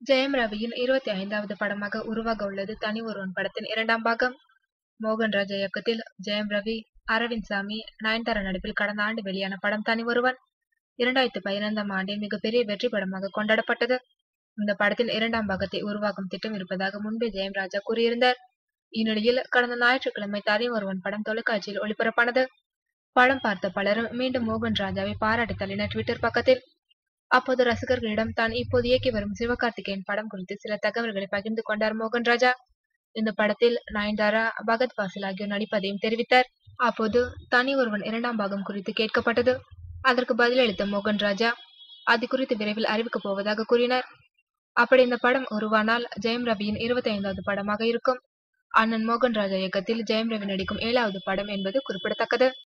ஜெயம் ரவியின் இருபத்தி ஐந்தாவது படமாக உருவாக உள்ளது தனி ஒருவன் படத்தின் இரண்டாம் பாகம் மோகன்ராஜ் இயக்கத்தில் ஜெயம் ரவி அரவிந்த் சாமி நயன்தாரா நடிப்பில் கடந்த ஆண்டு வெளியான படம் தனி ஒருவன் இரண்டாயிரத்தி பதினைந்தாம் ஆண்டில் மிகப்பெரிய வெற்றி படமாக கொண்டாடப்பட்டது இந்த படத்தின் இரண்டாம் பாகத்தை உருவாக்கும் திட்டம் இருப்பதாக முன்பே ஜெயம் ராஜா கூறியிருந்தார் இந்நிலையில் கடந்த ஞாயிற்றுக்கிழமை தனி ஒருவன் படம் தொலைக்காட்சியில் ஒளிபரப்பானது படம் பார்த்த பலரும் மீண்டும் மோகன் ராஜாவை பாராட்டி தள்ளினர் ட்விட்டர் பக்கத்தில் அப்போது ரசிகர்களிடம் தான் இப்போது இயக்கி வரும் சிவகார்த்திகேயன் படம் குறித்து சில தகவல்களை பகிர்ந்து கொண்டார் மோகன் ராஜா இந்த படத்தில் நயன்தாரா பகத் பாசில் ஆகியோர் நடிப்பதையும் தெரிவித்தார் அப்போது தனி ஒருவன் இரண்டாம் பாகம் குறித்து கேட்கப்பட்டது அதற்கு பதிலளித்த மோகன் ராஜா அது குறித்து விரைவில் அறிவிக்கப் போவதாக கூறினார் அப்படி இந்த படம் உருவானால் ஜெயம் ரவியின் இருபத்தி ஐந்தாவது படமாக இருக்கும் அண்ணன் மோகன் ராஜா இயக்கத்தில் ஜெயம் ரவி நடிக்கும் ஏழாவது படம் என்பது குறிப்பிடத்தக்கது